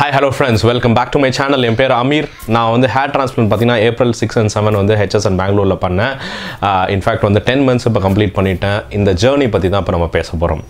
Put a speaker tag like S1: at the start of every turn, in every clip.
S1: hi hello friends welcome back to my channel என் பேர் அமீர் நான் வந்து ஹேர் டிரான்ஸ்பிளண்ட் பார்த்தீங்கன்னா ஏப்ரல் சிக்ஸ் அண்ட் செவன் வந்து ஹெச்எஸ்என் பெங்களூரில் பண்ணேன் இன்ஃபேக்ட் வந்து டென் மந்த்ஸ் இப்போ கம்ப்ளீட் பண்ணிட்டேன் இந்த ஜேர்னி பற்றி தான் இப்போ நம்ம பேச போகிறோம்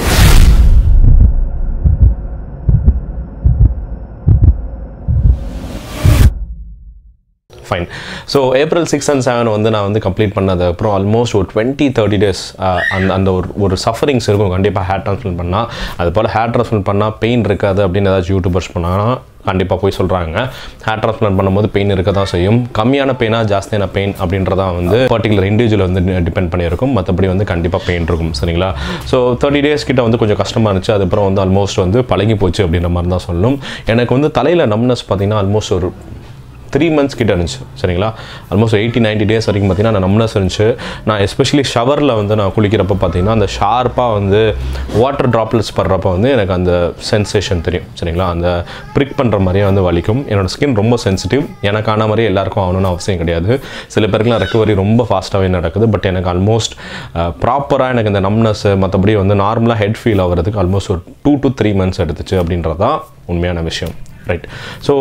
S1: fine so April six and seven வந்து நான் வந்து கம்ப்ளீட் பண்ணது அப்புறம் ஆல்மோஸ்ட் ஒரு டுவெண்ட்டி தேர்ட்டி டேஸ் அந்த அந்த ஒரு ஒரு சஃபரிங்ஸ் இருக்கும் கண்டிப்பாக ஹேர் ட்ரான்ஸ்பிளண்ட் பண்ணால் அது போல் ஹேர் ட்ரான்ஸ்பிளண்ட் பண்ணால் பெயின் இருக்காது அப்படின்னு ஏதாச்சும் யூடியூபர்ஸ் பண்ணாங்கன்னா கண்டிப்பாக போய் சொல்கிறாங்க ஹேர் ட்ரான்ஸ்பிளண்ட் பண்ணும்போது பெயின் இருக்க தான் செய்யும் கம்மியான பெயினாக ஜாஸ்தியான பெயின் அப்படின்றதான் வந்து பர்டிகுலர் இண்டிவிஜுவல் வந்து டிபெண்ட் பண்ணியிருக்கும் மற்றபடி வந்து கண்டிப்பாக பெயின் இருக்கும் சரிங்களா ஸோ தேர்ட்டி டேஸ் கிட்ட வந்து கொஞ்சம் கஷ்டமாக இருந்துச்சு அதுக்கப்புறம் வந்து ஆல்மோஸ்ட் வந்து பழகி போச்சு அப்படின்ற மாதிரி தான் சொல்லணும் எனக்கு வந்து தலையில் நம்னஸ் பார்த்தீங்கன்னா ஆல்மோஸ்ட் ஒரு த்ரீ மந்த்ஸ் கிட்ட இருந்துச்சு சரிங்களா ஆல்மோஸ்ட் எயிட்டி நைன்டி டேஸ் வரைக்கும் பார்த்தீங்கன்னா நான் நம்னஸ் இருந்துச்சு நான் எஸ்பெஷலி ஷவரில் வந்து நான் குளிக்கிறப்ப பார்த்தீங்கன்னா அந்த ஷார்ப்பாக வந்து வாட்டர் ட்ராப்லெட்ஸ் படுறப்ப வந்து எனக்கு அந்த சென்சேஷன் தெரியும் சரிங்களா அந்த ப்ரிக் பண்ணுற மாதிரியே வந்து வலிக்கும் என்னோட ஸ்கின் ரொம்ப சென்சிட்டிவ் எனக்கான மாதிரி எல்லாருக்கும் ஆகணும்னு அவசியம் கிடையாது சில பேருக்குலாம் ரெக்கவரி ரொம்ப ஃபாஸ்ட்டாகவே நடக்குது பட் எனக்கு ஆல்மோஸ்ட் ப்ராப்பராக எனக்கு இந்த நம்னஸ் மற்றபடி வந்து நார்மலாக ஹெட் ஃபீல் ஆகிறதுக்கு ஆல்மோஸ்ட் ஒரு டூ டு த்ரீ மந்த்ஸ் எடுத்துச்சு அப்படின்றது தான் உண்மையான விஷயம் ரைட் ஸோ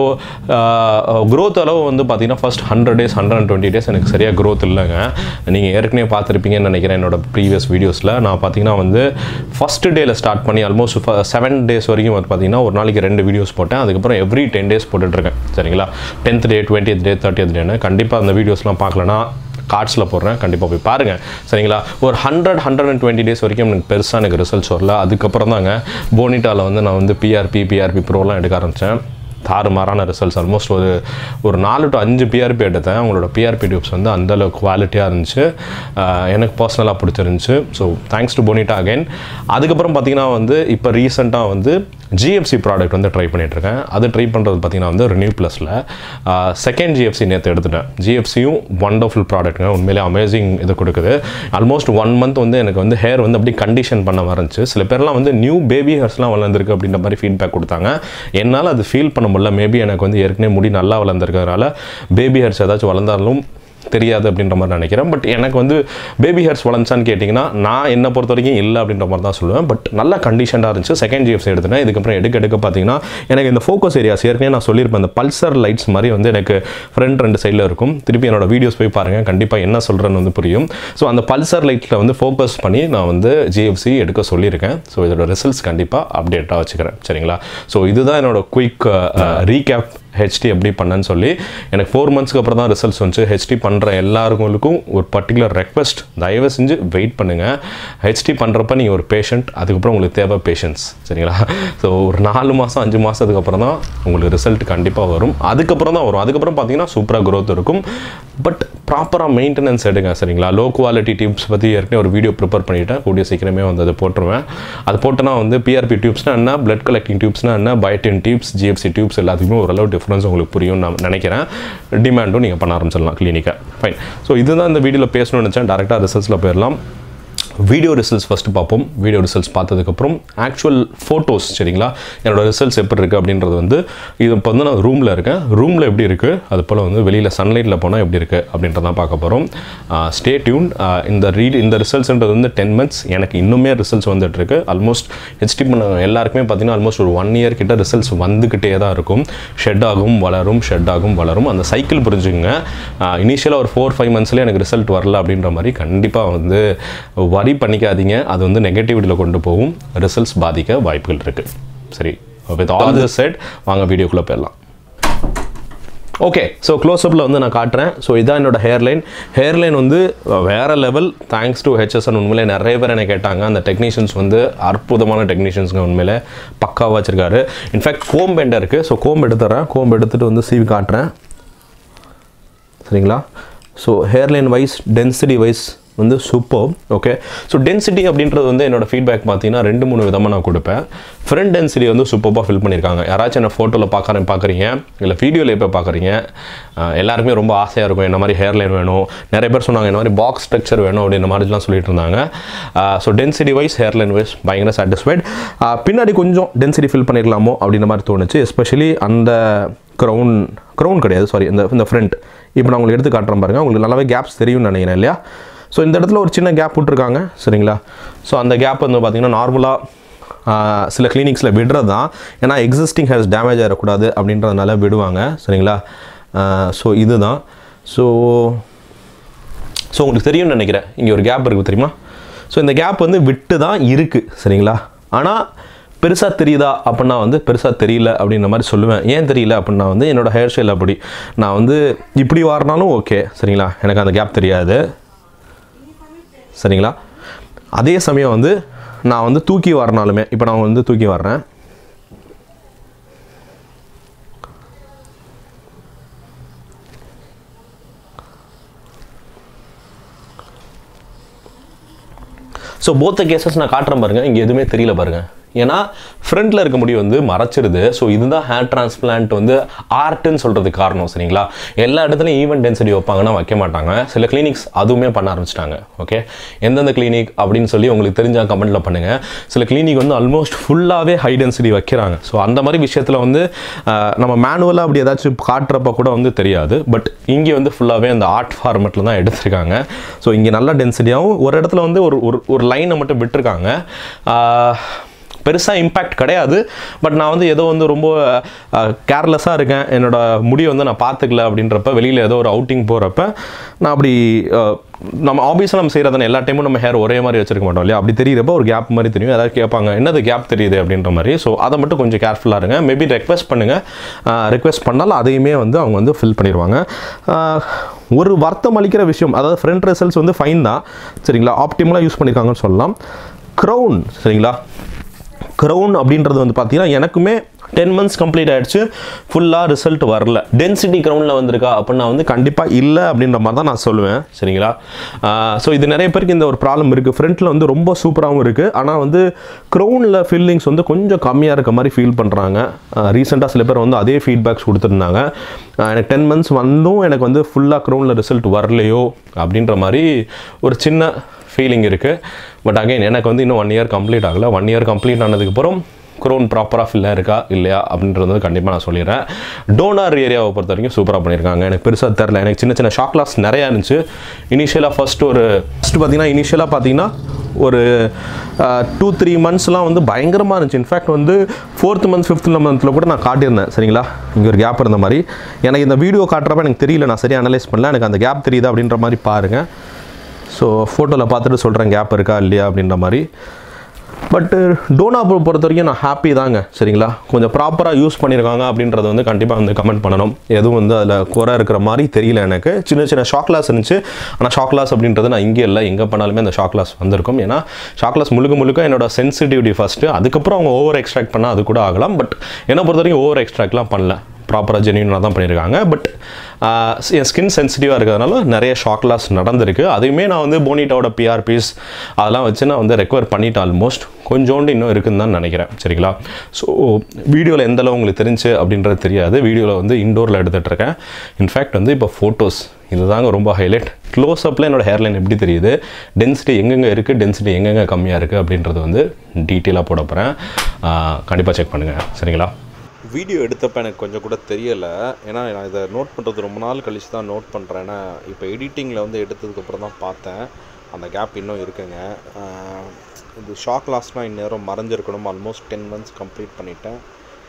S1: க்ரோத் அளவு வந்து பார்த்தீங்கன்னா first hundred days hundred and twenty days எனக்கு சரியாக க்ரோத் இல்லைங்க நீங்கள் ஏற்கனவே பார்த்துருப்பீங்கன்னு நினைக்கிறேன் என்னோட ப்ரீவியஸ் வீடியோஸில் நான் பார்த்தீங்கன்னா வந்து ஃபஸ்ட்டு டேயில் ஸ்டார்ட் பண்ணி ஆல்மோஸ்ட் செவன் டேஸ் வரைக்கும் வந்து பார்த்தீங்கன்னா ஒரு நாளைக்கு ரெண்டு வீடியோஸ் போட்டேன் அதுக்கப்புறம் எவ்ரி டென் டேஸ் போட்டுட்ருக்கேன் சரிங்களா tenth day twenty day thirtieth டேன்னு கண்டிப்பாக அந்த வீடியோஸ்லாம் பார்க்கலனா கார்ட்ஸில் போடுறேன் கண்டிப்பாக போய் பாருங்கள் சரிங்களா ஒரு hundred hundred and twenty days வரைக்கும் எனக்கு பெருசாக எனக்கு ரிசல்ட்ஸ் வரல அதுக்கப்புறம் தாங்க போனிட்டாவில் வந்து நான் வந்து பிஆர்பி பிஆர்பி ப்ரோலாம் எடுக்க ஆரம்பித்தேன் தாறுமாறான ரிசல்ட்ஸ் ஆல்மோஸ்ட் ஒரு ஒரு நாலு டு அஞ்சு பிஆர்பி எடுத்தேன் அவங்களோட பிஆர்பி டியூப்ஸ் வந்து அந்தளவு குவாலிட்டியாக இருந்துச்சு எனக்கு பர்சனலாக பிடிச்சிருந்துச்சு ஸோ தேங்க்ஸ் டு போனிட்டா அகைன் அதுக்கப்புறம் பார்த்தீங்கன்னா வந்து இப்போ ரீசெண்டாக வந்து ஜிஎஃப்சி ப்ராடக்ட் வந்து ட்ரை பண்ணிகிட்ருக்கேன் அது ட்ரை பண்ணுறது பார்த்தீங்கன்னா வந்து ரினியூ ப்ளஸில் செகண்ட் ஜிஎஃப்சி நேற்று எடுத்துட்டேன் ஜிஎஃப்சியும் ஒண்டர்ஃபுல் ப்ராடக்ட்டுங்க உண்மையிலே அமேசிங் இது கொடுக்குது ஆல்மோஸ்ட் ஒன் மந்த் வந்து எனக்கு வந்து ஹேர் வந்து அப்படி கண்டிஷன் பண்ண இருந்துச்சு சில பேர்லாம் வந்து நியூ பேபி ஹேர்ஸ்லாம் வளர்ந்துருக்கு அப்படின்ற மாதிரி ஃபீட்பேக் கொடுத்தாங்க என்னால் அது ஃபீல் பண்ண முடியல மேபி எனக்கு வந்து ஏற்கனவே முடி நல்லா வளர்ந்துருக்கிறதுனால பேபி ஹேர்ஸ் ஏதாச்சும் வளர்ந்தாலும் தெரியாது அப்படின்ற மாதிரி நினைக்கிறேன் பட் எனக்கு வந்து பேபி ஹேர்ஸ் வளர்ந்துச்சான்னு கேட்டிங்கன்னா நான் என்னை பொறுத்த வரைக்கும் இல்லை அப்படின்ற மாதிரி தான் சொல்லுவேன் பட் நல்ல கண்டிஷனாக இருந்துச்சு செகண்ட் ஜிஎஃப்ஸ் எடுத்துட்டேன் இதுக்கப்புறம் எடுக்க எடுக்க பார்த்தீங்கன்னா எனக்கு இந்த ஃபோக்கஸ் ஏரியாஸ் ஏற்கனவே நான் சொல்லியிருப்பேன் இந்த பல்சர் லைட்ஸ் மாதிரி வந்து எனக்கு ஃப்ரண்ட் ரெண்டு சைடில் இருக்கும் திருப்பி என்னோட வீடியோஸ் போய் பாருங்கள் கண்டிப்பாக என்ன சொல்கிறேன்னு வந்து புரியும் ஸோ அந்த பல்சர் லைட்டில் வந்து ஃபோக்கஸ் பண்ணி நான் வந்து ஜிஎஃப்சி எடுக்க சொல்லியிருக்கேன் ஸோ இதோட ரிசல்ட்ஸ் கண்டிப்பாக அப்டேட்டாக வச்சுக்கிறேன் சரிங்களா ஸோ இதுதான் என்னோட குயிக் ரீகேப் ஹெச்டி எப்படி பண்ணேன்னு சொல்லி எனக்கு ஃபோர் மந்த்ஸ்க்கு அப்புறம் தான் ரிசல்ட்ஸ் வந்துச்சு ஹெச்டி பண்ணுற எல்லாருக்கும் ஒரு பர்டிகுலர் ரெக்வஸ்ட் தயவு செஞ்சு வெயிட் பண்ணுங்கள் ஹெச்டி பண்ணுறப்ப நீங்கள் ஒரு பேஷண்ட் அதுக்கப்புறம் உங்களுக்கு தேவை பேஷன்ஸ் சரிங்களா ஸோ ஒரு நாலு மாதம் அஞ்சு மாதத்துக்கு அப்புறம் தான் உங்களுக்கு ரிசல்ட் கண்டிப்பாக வரும் அதுக்கப்புறம் தான் வரும் அதுக்கப்புறம் பார்த்தீங்கன்னா சூப்பராக க்ரோத் இருக்கும் பட் ப்ராப்பராக மெயின்டெனன்ஸ் எடுங்க சரிங்களா லோ குவாலிட்டி டியூப்ஸ் பற்றி ஏற்கனவே ஒரு வீடியோ ப்ரிப்பேர் பண்ணிவிட்டேன் கூடிய சீக்கிரமே வந்து அதை போட்டுருவேன் அது போட்டோன்னா வந்து பிஆர்பி டியூப்ஸ்னால் என்ன பிளட் கலெக்டிங் டியூப்ஸ்னால் என்ன பயோட்டின் டியூப்ஸ் ஜிஎஃப்சி டியூப்ஸ் எல்லாத்துக்குமே ஓரளவு டிஃப்ரென்ஸ் உங்களுக்கு புரியும் நான் நினைக்கிறேன் டிமாண்டும் நீங்கள் பண்ண ஆரம்பிச்சிடலாம் கிளினிக்கை ஃபைன் ஸோ இதுதான் இந்த வீடியோவில் பேசணும்னு நினச்சேன் டேரெக்டாக ரிசல்ட்ஸில் போயிடலாம் வீடியோ ரிசல்ட்ஸ் ஃபஸ்ட்டு பார்ப்போம் வீடியோ ரிசல்ட்ஸ் பார்த்ததுக்கப்புறம் ஆக்சுவல் ஃபோட்டோஸ் சரிங்களா என்னோடய ரிசல்ட்ஸ் எப்படி இருக்குது அப்படின்றது வந்து இது இப்போ வந்து நான் ரூமில் இருக்கேன் ரூமில் எப்படி இருக்குது அது போல் வந்து வெளியில் சன்லைட்டில் போனால் எப்படி இருக்குது அப்படின்றதான் பார்க்க போகிறோம் ஸ்டே டியூன் இந்த ரீட் இந்த ரிசல்ட்ஸ்ன்றது வந்து டென் மந்த்ஸ் எனக்கு இன்னுமே ரிசல்ட்ஸ் வந்துட்டுருக்கு ஆல்மோஸ்ட் ஹெச்டி பண்ண எல்லாருக்குமே பார்த்தீங்கன்னா ஆல்மோஸ்ட் ஒரு ஒன் இயர் கிட்ட ரிசல்ட்ஸ் வந்துக்கிட்டே தான் இருக்கும் ஷெட் ஆகும் வளரும் ஷெட் ஆகும் வளரும் அந்த சைக்கிள் புரிஞ்சுங்க இனிஷியலாக ஒரு ஃபோர் ஃபைவ் மந்த்ஸ்லேயே எனக்கு ரிசல்ட் வரல அப்படின்ற மாதிரி கண்டிப்பாக வந்து வரி பண்ணிக்காதீங்க அது வந்து நெகட்டிவிட்டியில் கொண்டு போகும் ரிசல்ட்ஸ் பாதிக்க வாய்ப்புகள் இருக்குது சரி வித் ஆல் தி செட் வாங்க வீடியோக்குள்ளே போயிடலாம் ஓகே ஸோ க்ளோஸ்அப்பில் வந்து நான் காட்டுறேன் ஸோ இதான் என்னோட ஹேர்லைன் ஹேர்லைன் வந்து வேறு லெவல் தேங்க்ஸ் டு ஹெச்எஸ்என் உண்மையிலே நிறைய பேர் என்னை கேட்டாங்க அந்த டெக்னீஷியன்ஸ் வந்து அற்புதமான டெக்னீஷியன்ஸுங்க உண்மையிலே பக்காவாக வச்சுருக்காரு இன்ஃபேக்ட் கோம்பு என்கிட்ட இருக்குது ஸோ கோம்பு எடுத்துறேன் கோம்பு எடுத்துகிட்டு வந்து சீவி காட்டுறேன் சரிங்களா so hairline wise density wise வந்து சூப்பர் ஓகே ஸோ டென்சிட்டி அப்படின்றது வந்து என்னோட ஃபீட்பேக் பார்த்தீங்கன்னா ரெண்டு மூணு விதமாக நான் கொடுப்பேன் ஃப்ரண்ட் டென்சிட்டி வந்து சூப்பராக ஃபில் பண்ணியிருக்காங்க யாராச்சும் என்ன ஃபோட்டோவில் பார்க்குறேன் பார்க்குறீங்க இல்லை வீடியோவில் இப்போ பார்க்குறீங்க எல்லாருக்குமே ரொம்ப ஆசையாக இருக்கும் என்ன மாதிரி ஹேர்லைன் வேணும் நிறைய பேர் சொன்னாங்க என்ன மாதிரி பாக்ஸ் ஸ்ட்ரக்சர் வேணும் அப்படின்ற மாதிரிலாம் சொல்லிட்டு இருந்தாங்க so density wise hairline wise பயங்கர சாட்டிஸ்ஃபைட் பின்னாடி கொஞ்சம் டென்சிட்டி ஃபில் பண்ணிடலாமோ அப்படின்ற மாதிரி தோணுச்சு எஸ்பெஷலி அந்த க்ரௌன் க்ரௌன் கிடையாது சாரி இந்த இந்த ஃப்ரண்ட் இப்போ நான் உங்களுக்கு எடுத்து காட்டுறேன் பாருங்கள் உங்களுக்கு நல்லாவே கேப்ஸ் தெரியும்னு நினைக்கிறேன் இல்லையா ஸோ இந்த இடத்துல ஒரு சின்ன கேப் விட்ருக்காங்க சரிங்களா ஸோ அந்த கேப் வந்து பார்த்திங்கன்னா நார்மலாக ஆஹ், சில கிளினிக்ஸில் விடுறது தான் ஏன்னா எக்ஸிஸ்டிங் ஹேர்ஸ் டேமேஜ் ஆகிடக்கூடாது அப்படின்றதுனால விடுவாங்க சரிங்களா ஸோ இதுதான் ஸோ ஸோ உங்களுக்கு தெரியும்னு நினைக்கிறேன் இங்கே ஒரு கேப் இருக்குது தெரியுமா ஸோ இந்த கேப் வந்து விட்டு தான் இருக்குது சரிங்களா ஆனால் பெருசாக தெரியுதா அப்படின்னா வந்து பெருசாக தெரியல அப்படின்ற மாதிரி சொல்லுவேன் ஏன் தெரியல அப்படின்னா வந்து என்னோடய ஹேர் ஸ்டைல் அப்படி நான் வந்து இப்படி வாரினாலும் ஓகே சரிங்களா எனக்கு அந்த கேப் தெரியாது சரிங்களா அதே சமயம் வந்து நான் வந்து தூக்கி வரனாலுமே இப்போ நான் வந்து தூக்கி வர்றேன் ஸோ போத்த கேசஸ் நான் காட்டுறேன் பாருங்க இங்கே எதுவுமே தெரியல பாருங்க ஏன்னா ஃப்ரண்ட்டில் இருக்க முடி வந்து மறைச்சிருது ஸோ இதுதான் ஹேர் டிரான்ஸ்பிளான்ட் வந்து ஆர்ட்னு சொல்கிறதுக்கு காரணம் சரிங்களா எல்லா இடத்துலையும் ஈவென்ட் டென்சிட்டி வைப்பாங்கன்னா வைக்க மாட்டாங்க சில கிளினிக்ஸ் அதுவுமே பண்ண ஆரம்பிச்சிட்டாங்க ஓகே எந்தெந்த கிளினிக் அப்படின்னு சொல்லி உங்களுக்கு தெரிஞ்சால் கமெண்ட்டில் பண்ணுங்கள் சில கிளினிக் வந்து ஆல்மோஸ்ட் ஃபுல்லாகவே ஹை டென்சிட்டி வைக்கிறாங்க ஸோ அந்த மாதிரி விஷயத்தில் வந்து ஆஹ், நம்ம மேனுவலாக அப்படி ஏதாச்சும் காட்டுறப்ப கூட வந்து தெரியாது பட் இங்கே வந்து ஃபுல்லாகவே அந்த ஆர்ட் ஃபார்மெட்டில் தான் எடுத்திருக்காங்க ஸோ இங்கே நல்ல டென்சிட்டியாகவும் ஒரு இடத்துல வந்து ஒரு ஒரு ஒரு லைனை மட்டும் விட்டுருக்காங்க பெருசாக இம்பேக்ட் கிடையாது பட் நான் வந்து ஏதோ வந்து ரொம்ப கேர்லெஸ்ஸாக இருக்கேன் என்னோட முடியை வந்து நான் பார்த்துக்கல அப்படின்றப்ப வெளியில் ஏதோ ஒரு அவுட்டிங் போகிறப்ப நான் அப்படி அஹ், நம்ம ஆஃபீஸில் நம்ம செய்கிறதான எல்லா டைமும் நம்ம ஹேர் ஒரே மாதிரி வச்சிருக்க மாட்டோம் இல்லையா அப்படி தெரியிறப்ப ஒரு கேப் மாதிரி தெரியும் ஏதாவது கேட்பாங்க என்னது கேப் தெரியுது அப்படின்ற மாதிரி ஸோ அதை மட்டும் கொஞ்சம் கேர்ஃபுல்லாக இருங்க மேபி ரெக்வெஸ்ட் பண்ணுங்கள் ரெக்வெஸ்ட் பண்ணாலும் அதையுமே வந்து அவங்க வந்து ஃபில் பண்ணிடுவாங்க ஆஹ், ஒரு வருத்தம் அளிக்கிற விஷயம் அதாவது ஃப்ரண்ட் ரிசல்ட்ஸ் வந்து ஃபைன் தான் சரிங்களா ஆப்டிமலாக யூஸ் பண்ணியிருக்காங்கன்னு சொல்லலாம் க்ரௌன் சரிங்களா க்ரௌன் அப்படின்றது வந்து பார்த்தீங்கன்னா எனக்குமே டென் மந்த்ஸ் கம்ப்ளீட் ஆயிடுச்சு ஃபுல்லாக ரிசல்ட் வரல டென்சிட்டி க்ரௌண்டில் வந்திருக்கா அப்படின்னா வந்து கண்டிப்பாக இல்லை அப்படின்ற மாதிரி தான் நான் சொல்லுவேன் சரிங்களா ஸோ இது நிறைய பேருக்கு இந்த ஒரு ப்ராப்ளம் இருக்குது ஃப்ரண்ட்டில் வந்து ரொம்ப சூப்பராகவும் இருக்குது ஆனால் வந்து க்ரௌனில் ஃபீலிங்ஸ் வந்து கொஞ்சம் கம்மியாக இருக்க மாதிரி ஃபீல் பண்ணுறாங்க ரீசெண்டாக சில பேர் வந்து அதே ஃபீட்பேக்ஸ் கொடுத்துருந்தாங்க ஆஹ் எனக்கு டென் மந்த்ஸ் வந்தும் எனக்கு வந்து ஃபுல்லாக க்ரௌனில் ரிசல்ட் வரலையோ அப்படின்ற மாதிரி ஒரு சின்ன ஃபீலிங் இருக்குது பட் அகைன் எனக்கு வந்து இன்னும் ஒன் இயர் கம்ப்ளீட் ஆகலை ஒன் இயர் கம்ப்ளீட் ஆனதுக்கப்புறம் க்ரோன் ப்ராப்பராக ஃபில்லாக இருக்கா இல்லையா அப்படின்றது வந்து கண்டிப்பாக நான் சொல்லிடுறேன் டோனார் ஏரியாவை பொறுத்த வரைக்கும் சூப்பராக பண்ணியிருக்காங்க எனக்கு பெருசாக தெரில எனக்கு சின்ன சின்ன ஷாக் லாஸ் நிறையா இருந்துச்சு இனிஷியலாக ஃபஸ்ட் ஒரு ஃபஸ்ட்டு பார்த்தீங்கன்னா இனிஷியலாக பார்த்தீங்கன்னா ஒரு டூ த்ரீ மந்த்ஸ்லாம் வந்து பயங்கரமாக இருந்துச்சு இன்ஃபேக்ட் வந்து ஃபோர்த் மந்த் ஃபிஃப்த் மந்த்தில் கூட நான் காட்டியிருந்தேன் சரிங்களா இங்கே ஒரு கேப் இருந்த மாதிரி எனக்கு இந்த வீடியோ காட்டுறப்ப எனக்கு தெரியல நான் சரியாக அனலைஸ் பண்ணல எனக்கு அந்த கேப் தெரியுது அப்படின்ற மாதிரி பாருங்கள் ஸோ ஃபோட்டோவில் பார்த்துட்டு சொல்கிறேன் கேப் இருக்கா இல்லையா அப்படின்ற மாதிரி பட்டு டோனா பொறுத்த வரைக்கும் நான் ஹாப்பி தாங்க சரிங்களா கொஞ்சம் ப்ராப்பராக யூஸ் பண்ணியிருக்காங்க அப்படின்றத வந்து கண்டிப்பாக வந்து கமெண்ட் பண்ணணும் எதுவும் வந்து அதில் குறை இருக்கிற மாதிரி தெரியல எனக்கு சின்ன சின்ன ஷாக் லாஸ் இருந்துச்சு ஆனால் ஷாக் லாஸ் அப்படின்றது நான் இங்கே இல்லை எங்கே பண்ணாலுமே அந்த ஷாக் லாஸ் வந்திருக்கும் ஏன்னா ஷாக் லாஸ் முழுக்க முழுக்க என்னோட சென்சிட்டிவிட்டி ஃபஸ்ட்டு அதுக்கப்புறம் அவங்க ஓவர் எக்ஸ்ட்ராக்ட் பண்ணால் அது கூட ஆகலாம் பட் என்னை பொறுத்த வரைக்கும் ஓவர் எக்ஸ்ட்ராக்ட்லாம் பண்ணல ப்ராப்பராக ஜென்யூனாக தான் பண்ணியிருக்காங்க பட் என் ஸ்கின் சென்சிட்டிவாக இருக்கிறதுனால நிறைய ஷாக் லாஸ் நடந்திருக்கு அதையுமே நான் வந்து போனிட்டாவோட பிஆர்பிஸ் அதெல்லாம் வச்சு நான் வந்து ரெக்கவர் பண்ணிட்டேன் ஆல்மோஸ்ட் கொஞ்சோண்டு இன்னும் இருக்குன்னு தான் நினைக்கிறேன் சரிங்களா ஸோ வீடியோவில் எந்த அளவு உங்களுக்கு தெரிஞ்சு அப்படின்றது தெரியாது வீடியோவில் வந்து இண்டோரில் எடுத்துகிட்டு இருக்கேன் இன்ஃபேக்ட் வந்து இப்போ ஃபோட்டோஸ் இதுதாங்க ரொம்ப ஹைலைட் க்ளோஸ் அப்பில் என்னோட ஹேர்லைன் எப்படி தெரியுது டென்சிட்டி எங்கெங்கே இருக்குது டென்சிட்டி எங்கெங்கே கம்மியாக இருக்குது அப்படின்றது வந்து டீட்டெயிலாக போட போகிறேன் கண்டிப்பாக செக் பண்ணுங்கள் சரிங்களா
S2: வீடியோ எடுத்தப்ப எனக்கு கொஞ்சம் கூட தெரியலை ஏன்னா நான் இதை நோட் பண்ணுறது ரொம்ப நாள் கழிச்சு தான் நோட் பண்ணுறேன் ஏன்னா இப்போ எடிட்டிங்கில் வந்து எடுத்ததுக்கப்புறம் தான் பார்த்தேன் அந்த கேப் இன்னும் இருக்குங்க ஆஹ் இது ஷாக் லாஸ்னால் இந்நேரம் மறைஞ்சிருக்கணும் ஆல்மோஸ்ட் டென் மந்த்ஸ் கம்ப்ளீட் பண்ணிட்டேன்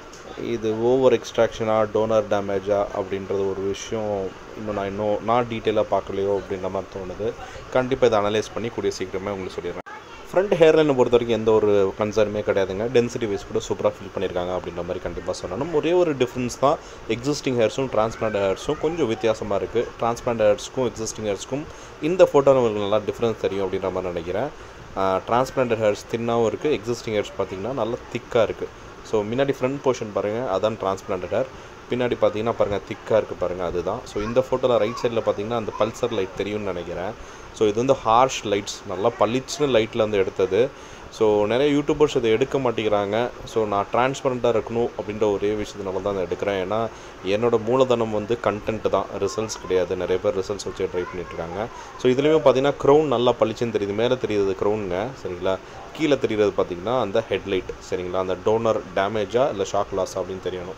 S2: இது ஓவர் எக்ஸ்ட்ராக்ஷனா டோனர் டேமேஜா அப்படின்றது ஒரு விஷயம் இன்னும் நான் இன்னும் நான் டீட்டெயிலாக பார்க்கலையோ அப்படின்ற மாதிரி தோணுது கண்டிப்பாக இதை அனலைஸ் பண்ணி கூடிய சீக்கிரமே உங்களுக்கு சொல்லிடுறேன் ஃப்ரண்ட் ஹேர்லைனை பொறுத்த வரைக்கும் எந்த ஒரு கன்சர்னுமே கிடையாதுங்க டென்சிட்டி வைஸ் கூட சூப்பராக ஃபில் பண்ணியிருக்காங்க அப்படின்ற மாதிரி கண்டிப்பாக சொல்லணும் ஒரே ஒரு டிஃப்ரென்ஸ் தான் எக்ஸிஸ்டிங் ஹேர்ஸும் டிரான்ஸ்பிளான்ட் ஹேர்ஸும் கொஞ்சம் வித்தியாசமாக இருக்குது டிரான்ஸ்பிளான்ட் ஹேர்ஸ்க்கும் எக்ஸிஸ்டிங் ஹேர்ஸ்க்கும் இந்த ஃபோட்டோவில் உங்களுக்கு நல்லா டிஃப்ரென்ஸ் தெரியும் அப்படின்ற மாதிரி நினைக்கிறேன் டிரான்ஸ்பிளான்ட் ஹேர்ஸ் தின்னாகவும் இருக்குது எக்ஸிஸ்டிங் ஹேர்ஸ் பார்த்தீங்கன்னா நல்லா திக்காக இருக்குது ஸோ முன்னாடி ஃப்ரண்ட் போர்ஷன் பாருங்கள் அதான் டிரான்ஸ்பிளான்ட் ஹேர் பின்னாடி பார்த்தீங்கன்னா பாருங்கள் திக்காக இருக்குது பாருங்கள் அதுதான் ஸோ இந்த ஃபோட்டோவில் ரைட் சைடில் பார்த்தீங்கன்னா அந்த பல்சர் லைட் தெரியும்னு நினைக்கிறேன் ஸோ இது வந்து ஹார்ஷ் லைட்ஸ் நல்லா பளிச்சுன்னு லைட்டில் வந்து எடுத்தது ஸோ நிறைய யூடியூபர்ஸ் இதை எடுக்க மாட்டேங்கிறாங்க ஸோ நான் டிரான்ஸ்பரண்ட்டாக இருக்கணும் அப்படின்ற ஒரே விஷயத்தினால தான் அதை எடுக்கிறேன் ஏன்னா என்னோட மூலதனம் வந்து கண்டென்ட் தான் ரிசல்ட்ஸ் கிடையாது நிறைய பேர் ரிசல்ட்ஸ் வச்சு ட்ரை பண்ணிட்டு இருக்காங்க ஸோ இதுலேயுமே பார்த்தீங்கன்னா க்ரௌன் நல்லா பளிச்சுன்னு தெரியுது மேலே தெரியுது க்ரௌனுங்க சரிங்களா கீழே தெரியுறது பார்த்தீங்கன்னா அந்த ஹெட்லைட் சரிங்களா அந்த டோனர் டேமேஜா இல்லை ஷாக் லாஸ் அப்படின்னு தெரியணும்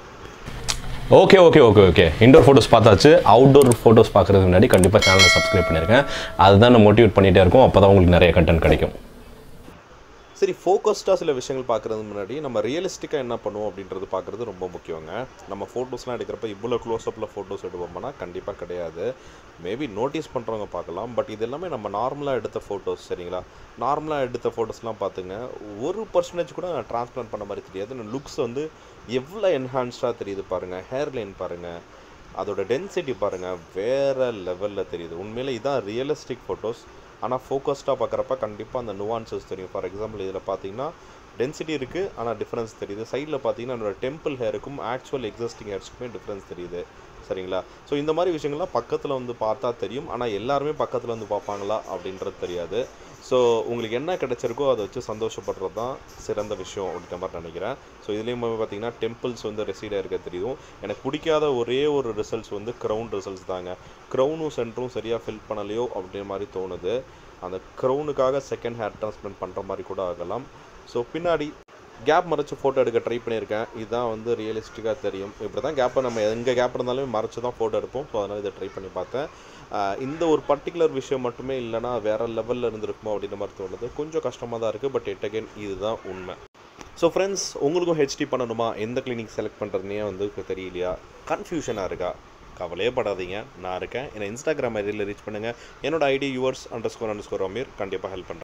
S1: okay okay okay okay indoor photos பார்த்தாச்சு அவுட்டோர் ஃபோட்டோஸ் பார்க்குறதுக்கு முன்னாடி கண்டிப்பாக சேனலை சப்ஸ்கிரைப் பண்ணியிருக்கேன் அதுதான் நான் மோட்டிவேட் பண்ணிகிட்டே இருக்கும் அப்போ தான் உங்களுக்கு நிறைய கண்டென்ட் கிடைக்கும்
S2: சரி ஃபோக்கஸ்டாக சில விஷயங்கள் பார்க்குறது முன்னாடி நம்ம ரியலிஸ்டிக்காக என்ன பண்ணுவோம் அப்படின்றது பார்க்குறது ரொம்ப முக்கியங்க நம்ம ஃபோட்டோஸ்லாம் எடுக்கிறப்ப இவ்வளோ க்ளோஸ்அப்பில் ஃபோட்டோஸ் எடுப்போம்னா கண்டிப்பாக கிடையாது மேபி நோட்டீஸ் பண்ணுறவங்க பார்க்கலாம் பட் இது எல்லாமே நம்ம நார்மலாக எடுத்த ஃபோட்டோஸ் சரிங்களா நார்மலாக எடுத்த ஃபோட்டோஸ்லாம் பார்த்துங்க ஒரு பர்சன்டேஜ் கூட ட்ரான்ஸ்பிளான் பண்ண மாதிரி தெரியாது லுக்ஸ் வந்து எவ்வளோ என்ஹான்ஸ்டாக தெரியுது பாருங்கள் ஹேர் லைன் பாருங்கள் அதோட டென்சிட்டி பாருங்கள் வேறு லெவலில் தெரியுது உண்மையிலே இதான் ரியலிஸ்டிக் ஃபோட்டோஸ் ஆனால் ஃபோக்கஸ்டாக பார்க்குறப்ப கண்டிப்பாக அந்த நுவான்சஸ் தெரியும் ஃபார் எக்ஸாம்பிள் இதில் பார்த்தீங்கன்னா டென்சிட்டி இருக்குது ஆனால் டிஃப்ரென்ஸ் தெரியுது சைடில் பார்த்தீங்கன்னா என்னோட டெம்பிள் ஹேருக்கும் ஆக்சுவல் எக்ஸிஸ்டிங் ஹேர்ஸ்க்குமே டிஃப்ரென்ஸ் தெரியுது சரிங்களா ஸோ இந்த மாதிரி விஷயங்கள்லாம் பக்கத்தில் வந்து பார்த்தா தெரியும் ஆனால் எல்லாருமே பக்கத்தில் வந்து பார்ப்பாங்களா அப்படின்றது தெரியாது ஸோ உங்களுக்கு என்ன கிடைச்சிருக்கோ அதை வச்சு சந்தோஷப்படுறது தான் சிறந்த விஷயம் அப்படின்ற மாதிரி நினைக்கிறேன் ஸோ இதுலேயும் பார்த்தீங்கன்னா டெம்பிள்ஸ் வந்து ரெசீடாக இருக்க தெரியும் எனக்கு பிடிக்காத ஒரே ஒரு ரிசல்ட்ஸ் வந்து க்ரௌன் ரிசல்ட்ஸ் தாங்க க்ரௌனும் சென்டரும் சரியாக ஃபில் பண்ணலையோ அப்படின்ற மாதிரி தோணுது அந்த க்ரௌனுக்காக செகண்ட் ஹேர் ட்ரான்ஸ்பிளான்ட் பண்ணுற மாதிரி கூட ஆகலாம் ஸோ பின்னாடி கேப் மறைச்சு ஃபோட்டோ எடுக்க ட்ரை பண்ணியிருக்கேன் இதுதான் வந்து ரியலிஸ்டிக்காக தெரியும் இப்படி தான் கேப்பை நம்ம எங்கே கேப் இருந்தாலும் மறைச்சு தான் ஃபோட்டோ எடுப்போம் ஸோ அதனால் இதை ட்ரை பண்ணி பார்த்தேன் ஆஹ் இந்த ஒரு பர்டிகுலர் விஷயம் மட்டுமே இல்லைனா வேறு லெவலில் இருந்திருக்குமோ அப்படின்ற மாதிரி தோணுது கொஞ்சம் கஷ்டமாக தான் இருக்குது பட் எட் அகேன் இதுதான் உண்மை ஸோ ஃப்ரெண்ட்ஸ் உங்களுக்கும் ஹெச்டி பண்ணணுமா எந்த கிளினிக் செலக்ட் பண்ணுறதுனே வந்து தெரியலையா கன்ஃபியூஷனாக இருக்கா கவலையே படாதீங்க நான் இருக்கேன் என்னை இன்ஸ்டாகிராம் ஐடியில் ரீச் பண்ணுங்கள் என்னோட ID yours underscore underscore Aamir கண்டிப்பாக ஹெல்ப் பண்ணுறேன்